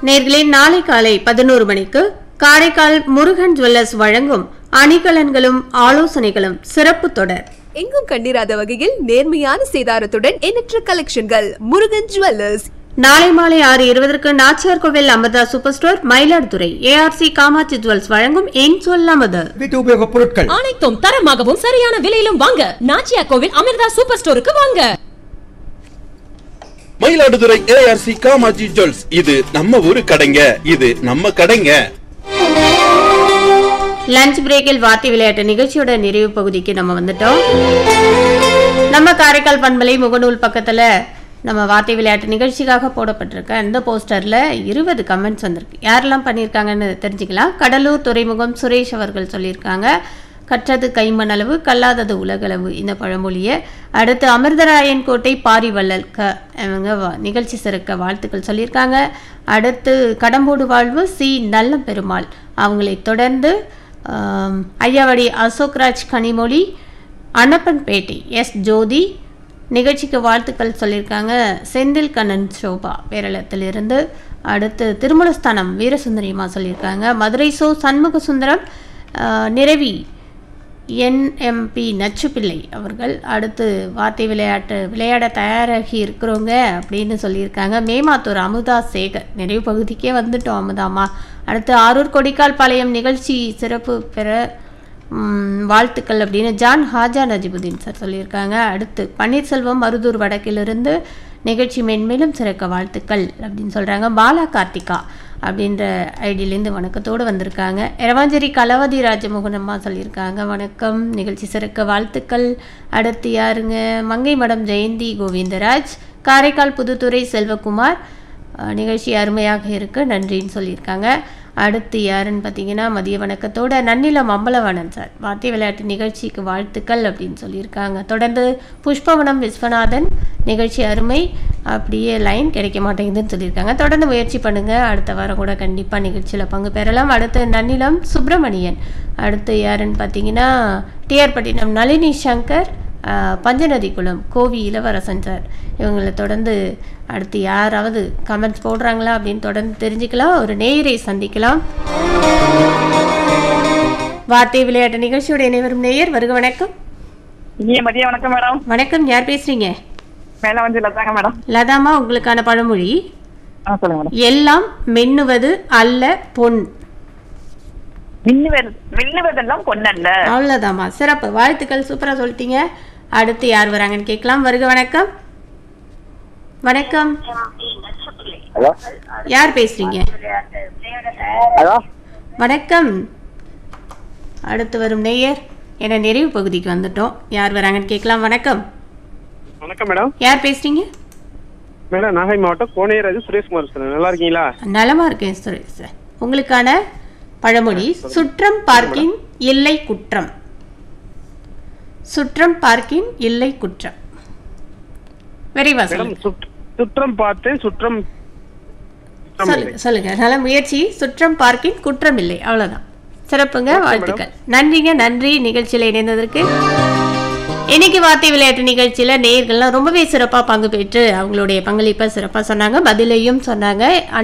நேர்களே நாளை காலை பதினோரு மணிக்கு காரைக்கால் முருகன் ஜுவல்லர்ஸ் வழங்கும் அணிகலன்களும் ஆலோசனைகளும் சிறப்பு தொடர் எங்கும் கண்டிராத வகையில் நேர்மையான சேதாரத்துடன் எண்ணற்ற கலெக்ஷன்கள் முருகன் ஜுவல்லர்ஸ் நாளை மாலை ஆறு இருபதற்கு Nachiyar Koil Amirtha super store Mayiladuthurai ARC Kamatchi jewels வழங்கும் என் சொல் அமது வீட்டு உபயோகப் பொருட்கள் அனைத்தும் தரமாகவும் சரியான விலையிலும் வாங்க நாச்சியா கோவில் அமிர்தா சூப்பர் ஸ்டோருக்கு வாங்க மயிலாடுதுறை ஏஆர்சி காமாஜி ஜுவல்ஸ் இது நம்ம ஊரு கடைங்க இது நம்ம கடைங்க லஞ்ச் பிரேக்கில் வார்த்தை விளையாட்டு நிகழ்ச்சியோட நிறைவு பகுதிக்கு நம்ம வந்துட்டோம் நம்ம காரைக்கால் பண்பலை முகநூல் பக்கத்துல நம்ம வார்த்தை விளையாட்டு நிகழ்ச்சிக்காக போடப்பட்டிருக்க அந்த போஸ்டர்ல இருபது கமெண்ட்ஸ் வந்திருக்கு யாரெல்லாம் பண்ணியிருக்காங்கன்னு தெரிஞ்சுக்கலாம் கடலூர் துறைமுகம் சுரேஷ் அவர்கள் சொல்லியிருக்காங்க கற்றது கைமணளவு கல்லாதது உலகளவு இந்த பழமொழியை அடுத்து அமிர்தராயன் கோட்டை பாரிவள்ளல் க இவங்க வா- நிகழ்ச்சி சிறக்க வாழ்த்துக்கள் சொல்லியிருக்காங்க அடுத்து கடம்போடு வாழ்வு சி நல்ல பெருமாள் அவங்களை தொடர்ந்து ஆம், ஐயாவடி அசோக்ராஜ் கனிமொழி அன்னப்பன்பேட்டை எஸ் ஜோதி நிகழ்ச்சிக்கு வாழ்த்துக்கள் சொல்லியிருக்காங்க செந்தில் கண்ணன் சோபா பேரளத்திலிருந்து அடுத்து திருமணஸ்தானம் வீரசுந்தரியமா சொல்லியிருக்காங்க மதுரை சோ சண்முக சுந்தரம் ஆ, நிரவி என்எம்பி நச்சுப்பிள்ளை அவர்கள் அடுத்து வார்த்தை விளையாட்டு விளையாட தயாராகி இருக்கிறவங்க அப்படின்னு சொல்லியிருக்காங்க மேமாத்தூர் அமுதா சேகர் நிறைவு பகுதிக்கே வந்துட்டோம் அமுதாமா அடுத்து ஆரூர் கொடிக்கால் பாளையம் நிகழ்ச்சி சிறப்பு பெற ம், வாழ்த்துக்கள் அப்படின்னு ஜான் ஹாஜா நஜிபுதீன் சார் சொல்லியிருக்காங்க அடுத்து பன்னீர்செல்வம் மருதூர் வடக்கிலிருந்து நிகழ்ச்சி மென்மேலும் சிறக்க வாழ்த்துக்கள் அப்படின்னு சொல்கிறாங்க பாலா கார்த்திகா அப்படின்ற ஐடியிலேருந்து வணக்கத்தோடு வந்திருக்காங்க எரவாஞ்சேரி கலவதி ராஜமோகன் அம்மா சொல்லியிருக்காங்க வணக்கம் நிகழ்ச்சி சிறக்க வாழ்த்துக்கள் அடுத்து யாருங்க மங்கை மடம் ஜெயந்தி கோவிந்தராஜ் காரைக்கால் புதுத்துறை செல்வகுமார் அஹ், நிகழ்ச்சி அருமையாக இருக்கு நன்றின்னு சொல்லியிருக்காங்க அடுத்து யாருன்னு பார்த்தீங்கன்னா மதிய வணக்கத்தோட நன்னிலம் அம்பலவாணன் சார் வார்த்தை விளையாட்டு நிகழ்ச்சிக்கு வாழ்த்துக்கள் அப்படின்னு சொல்லியிருக்காங்க தொடர்ந்து புஷ்பவனம் விஸ்வநாதன் நிகழ்ச்சி அருமை அப்படியே லைன் கிடைக்க மாட்டேங்குதுன்னு சொல்லியிருக்காங்க தொடர்ந்து முயற்சி பண்ணுங்க அடுத்த வாரம் கூட கண்டிப்பாக நிகழ்ச்சியில் பங்கு பெறலாம் அடுத்து நன்னிலம் சுப்பிரமணியன் அடுத்து யாருன்னு பார்த்தீங்கன்னா டிஆர் பட்டினம் நளினி சங்கர் ஆஹ், பஞ்சநதி குளம் கோவி இளவரசன் சார் இவங்களை தொடர்ந்து அடுத்து யாராவது கமெண்ட்ஸ் போடுறாங்களா அப்படின்னு தொடர்ந்து தெரிஞ்சுக்கலாம் ஒரு நேயரை சந்திக்கலாம் வார்த்தை விளையாட்டு நிகழ்ச்சியோட இணைவரும் நேயர் வருக வணக்கம் இனிய மதிய வணக்கம் மேடம் வணக்கம் யார் பேசுறீங்க மேல வந்து லதாங்க மேடம் லதாமா உங்களுக்கான பழமொழி ஆ சொல்லுங்க மேடம் எல்லாம் மென்னுவது அல்ல பொன் மின்னுவது மின்னுவதெல்லாம் பொன்னல்ல அவ்வளோதாம்மா சிறப்பு வாழ்த்துக்கள் சூப்பராக சொல்லிட்டீங்க அடுத்து யார் வராங்கன்னு கேட்கலாம் வருக வணக்கம் வணக்கம் ஹலோ யார் பேசுறீங்க ஹலோ வணக்கம் அடுத்து வரும் நேயர் என நிறைவு பகுதிக்கு வந்துட்டோம் யார் வராங்கன்னு கேட்கலாம் வணக்கம் வணக்கம் மேடம் யார் பேசுறீங்க மேடம் நாகை மாவட்டம் கோனேராஜு சுரேஷ்குமார் சார் நல்லா இருக்கீங்களா நலமா இருக்கேன் சுரேஷ் சார் உங்களுக்கான பழமொழி சுற்றம் பார்க்கின் இல்லை குற்றம் சுற்றம் பார்க்கின் இல்லை குற்றம் விரைவா மேடம் சொல்லுங்க சுற்ற- சுற்றம் பார்த்தேன் சுற்றம் சுற்றம் இல்லை. சொல்லுங்க சொல்லுங்க நல்ல முயற்சி சுற்றம் பார்க்கின் குற்றம் இல்லை அவ்வளவுதான் சிறப்புங்க வாழ்த்துக்கள் நன்றிங்க நன்றி நிகழ்ச்சியில இணைந்ததற்கு இன்னைக்கு வார்த்தை விளையாட்டு நிகழ்ச்சியில நேயர்கள்லாம் ரொம்பவே சிறப்பா பங்கு பெற்று அவங்களுடைய பங்களிப்பை சிறப்பா சொன்னாங்க பதிலையும் சொன்னாங்க